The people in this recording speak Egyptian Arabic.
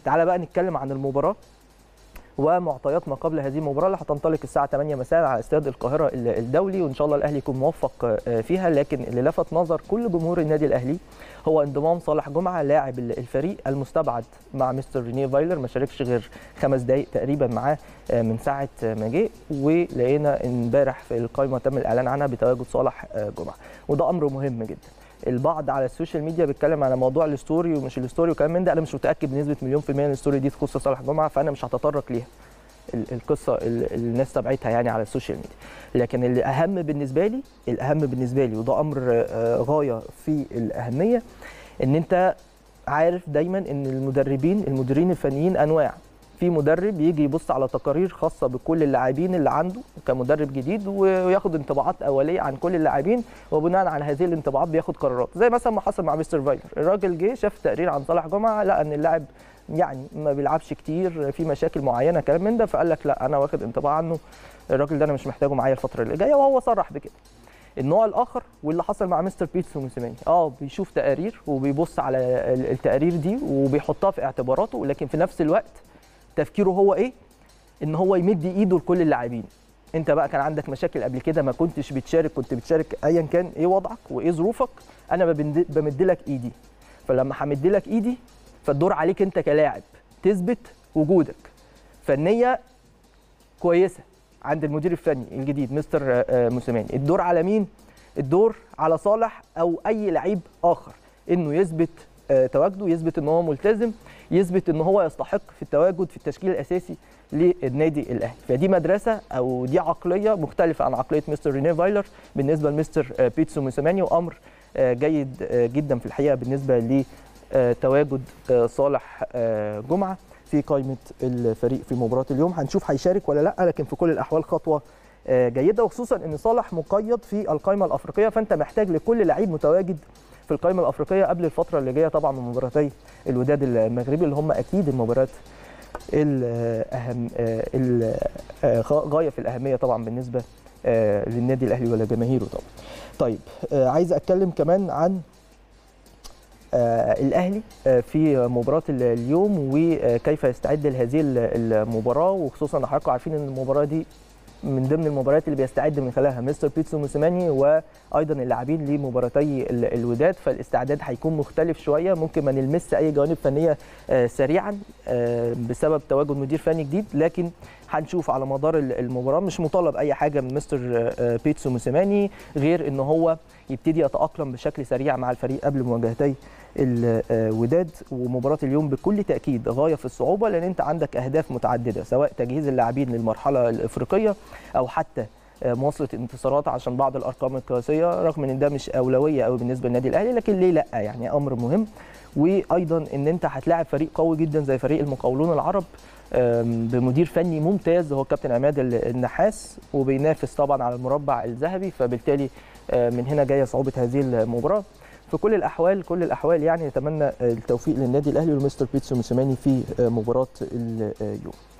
تعالى بقى نتكلم عن المباراه ومعطيات ما قبل هذه المباراه اللي هتنطلق الساعه 8 مساء على استاد القاهره الدولي وان شاء الله الاهلي يكون موفق فيها لكن اللي لفت نظر كل جمهور النادي الاهلي هو انضمام صالح جمعه لاعب الفريق المستبعد مع مستر رينيه فايلر ما شاركش غير خمس دقائق تقريبا معاه من ساعه ما جه ولقينا امبارح في القائمه تم الاعلان عنها بتواجد صالح جمعه وده امر مهم جدا البعض على السوشيال ميديا بيتكلم على موضوع الستوري ومش الستوري وكلام من ده انا مش متاكد بنسبه مليون في الميه ان الستوري دي تخص صالح جمعه فانا مش هتطرق ليها القصه اللي الناس تابعتها يعني على السوشيال ميديا لكن اللي اهم بالنسبه لي الاهم بالنسبه لي وده امر غايه في الاهميه ان انت عارف دايما ان المدربين المديرين الفنيين انواع في مدرب يجي يبص على تقارير خاصه بكل اللاعبين اللي عنده كمدرب جديد وياخد انطباعات اوليه عن كل اللاعبين وبناء على هذه الانطباعات بياخد قرارات زي مثلا ما حصل مع مستر فايلر الراجل جه شاف تقرير عن صالح جمعه لقى ان اللاعب يعني ما بيلعبش كتير في مشاكل معينه كلام من ده فقال لك لا انا واخد انطباع عنه الراجل ده انا مش محتاجه معايا الفتره اللي جايه وهو صرح بكده النوع الاخر واللي حصل مع مستر بيتسو موسيماني اه بيشوف تقارير وبيبص على التقارير دي وبيحطها في اعتباراته لكن في نفس الوقت تفكيره هو ايه ان هو يمد ايده لكل اللاعبين انت بقى كان عندك مشاكل قبل كده ما كنتش بتشارك كنت بتشارك ايا كان ايه وضعك وايه ظروفك انا بمد لك ايدي فلما همد لك ايدي فالدور عليك انت كلاعب تثبت وجودك فالنيه كويسه عند المدير الفني الجديد مستر موسيماني الدور على مين الدور على صالح او اي لعيب اخر انه يثبت تواجده يثبت ان هو ملتزم يثبت ان هو يستحق في التواجد في التشكيل الاساسي للنادي الاهلي فدي مدرسه او دي عقليه مختلفه عن عقليه مستر رينيه فايلر بالنسبه لمستر بيتسو موسيماني وامر جيد جدا في الحقيقه بالنسبه لتواجد صالح جمعه في قائمه الفريق في مباراه اليوم هنشوف هيشارك ولا لا لكن في كل الاحوال خطوه جيده وخصوصا ان صالح مقيد في القائمه الافريقيه فانت محتاج لكل لعيب متواجد في القائمه الافريقيه قبل الفتره اللي جايه طبعا من مباراتي الوداد المغربي اللي هم اكيد المباريات الاهم غايه في الاهميه طبعا بالنسبه للنادي الاهلي ولا جماهيره طبعا. طيب عايز اتكلم كمان عن الاهلي في مباراه اليوم وكيف يستعد لهذه المباراه وخصوصا حضراتكم عارفين ان المباراه دي من ضمن المباريات اللي بيستعد من خلالها مستر بيتسو موسيماني وايضا اللاعبين لمباراتي الوداد فالاستعداد هيكون مختلف شويه ممكن ما نلمس اي جوانب فنيه سريعا بسبب تواجد مدير فني جديد لكن هنشوف على مدار المباراه مش مطالب اي حاجه من مستر بيتسو موسيماني غير ان هو يبتدي يتاقلم بشكل سريع مع الفريق قبل مواجهتي الوداد ومباراه اليوم بكل تاكيد غايه في الصعوبه لان انت عندك اهداف متعدده سواء تجهيز اللاعبين للمرحله الافريقيه او حتى مواصله الانتصارات عشان بعض الارقام القياسيه رغم ان ده مش اولويه قوي بالنسبه للنادي الاهلي لكن ليه لا يعني امر مهم وايضا ان انت هتلاعب فريق قوي جدا زي فريق المقاولون العرب بمدير فني ممتاز هو كابتن عماد النحاس وبينافس طبعا على المربع الذهبي فبالتالي من هنا جايه صعوبه هذه المباراه في كل الاحوال كل الاحوال يعني نتمنى التوفيق للنادي الاهلي ومستر بيتسو موسيماني في مباراه اليوم